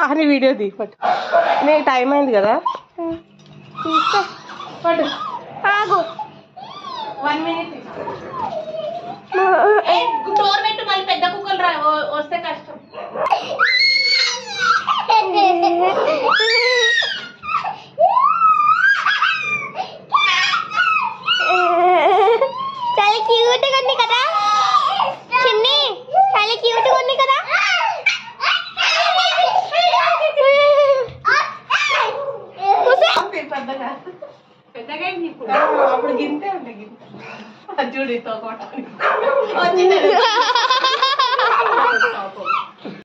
పాని video తీ పట్టు నీ టైం అయింది కదా తీసుకో పట్టు ఆగు వన్ మినిట్ డోర్ పెట్టు మళ్ళీ పెద్ద కుక్కలు రా వ- వస్తే కష్టం చాలా క్యూట్ గా ఉంది కదా చిన్ని చాలా క్యూట్ గా ఉంది కదా కూసో. పెద్దగా పెద్దగా అయింది ఇప్పుడు అప్పుడు గింతే ఉంటాయి గింతే అది చూడు ఇతో ఒకటి. వచ్చింది